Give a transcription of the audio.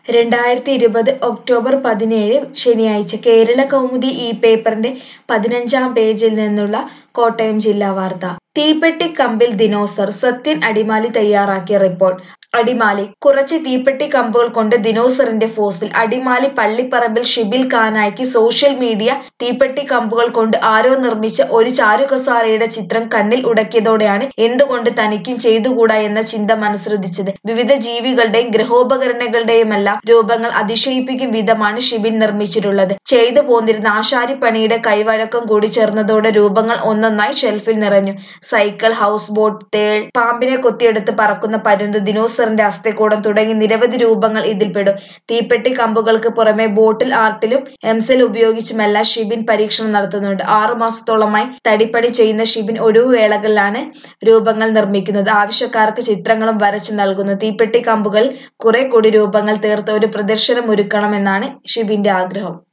രണ്ടായിരത്തി ഇരുപത് ഒക്ടോബർ പതിനേഴ് ശനിയാഴ്ച കേരള കൗമുദി ഈ പേപ്പറിന്റെ പതിനഞ്ചാം പേജിൽ നിന്നുള്ള കോട്ടയം ജില്ലാ വാർത്ത തീപ്പെട്ടിക്കമ്പിൽ ദിനോസർ സത്യൻ അടിമാലി തയ്യാറാക്കിയ റിപ്പോർട്ട് അടിമാലി കുറച്ച് തീപ്പെട്ടിക്കമ്പുകൾ കൊണ്ട് ദിനോസറിന്റെ ഫോസിൽ അടിമാലി പള്ളിപ്പറമ്പിൽ ഷിബിൽ കാനായ്ക്ക് സോഷ്യൽ മീഡിയ തീപ്പെട്ടിക്കമ്പുകൾ കൊണ്ട് ആരോ നിർമ്മിച്ച ഒരു ചാരുകസാരയുടെ ചിത്രം കണ്ണിൽ ഉടക്കിയതോടെയാണ് എന്തുകൊണ്ട് തനിക്കും ചെയ്തുകൂടാ എന്ന ചിന്ത മനസ്സുദിച്ചത് വിവിധ ജീവികളുടെയും ഗൃഹോപകരണങ്ങളുടെയുമെല്ലാം രൂപങ്ങൾ അതിശയിപ്പിക്കും വിധമാണ് ഷിബിൻ നിർമ്മിച്ചിട്ടുള്ളത് ചെയ്തു പോന്നിരുന്ന ആശാരിപ്പണിയുടെ കൈവഴക്കം കൂടി ചേർന്നതോടെ രൂപങ്ങൾ ഒന്നൊന്നായി ഷെൽഫിൽ നിറഞ്ഞു സൈക്കിൾ ഹൗസ് ബോട്ട് തേൾ പാമ്പിനെ കൊത്തിയെടുത്ത് പറക്കുന്ന പരുന്ത് ദിനോസറിന്റെ അസ്ഥികൂടം തുടങ്ങി നിരവധി രൂപങ്ങൾ ഇതിൽപ്പെടും തീപ്പെട്ടി കമ്പുകൾക്ക് പുറമെ ബോട്ടിൽ ആർട്ടിലും എംസെൽ ഉപയോഗിച്ചുമെല്ലാം ഷിബിൻ പരീക്ഷണം നടത്തുന്നുണ്ട് ആറു മാസത്തോളമായി തടിപ്പണി ചെയ്യുന്ന ഷിബിൻ ഒഴിവുവേളകളിലാണ് രൂപങ്ങൾ നിർമ്മിക്കുന്നത് ആവശ്യക്കാർക്ക് ചിത്രങ്ങളും വരച്ചു നൽകുന്നു തീപ്പെട്ടി കമ്പുകൾ കുറെ കൂടി രൂപങ്ങൾ തീർത്ത് ഒരു പ്രദർശനം ഒരുക്കണമെന്നാണ് ഷിബിന്റെ ആഗ്രഹം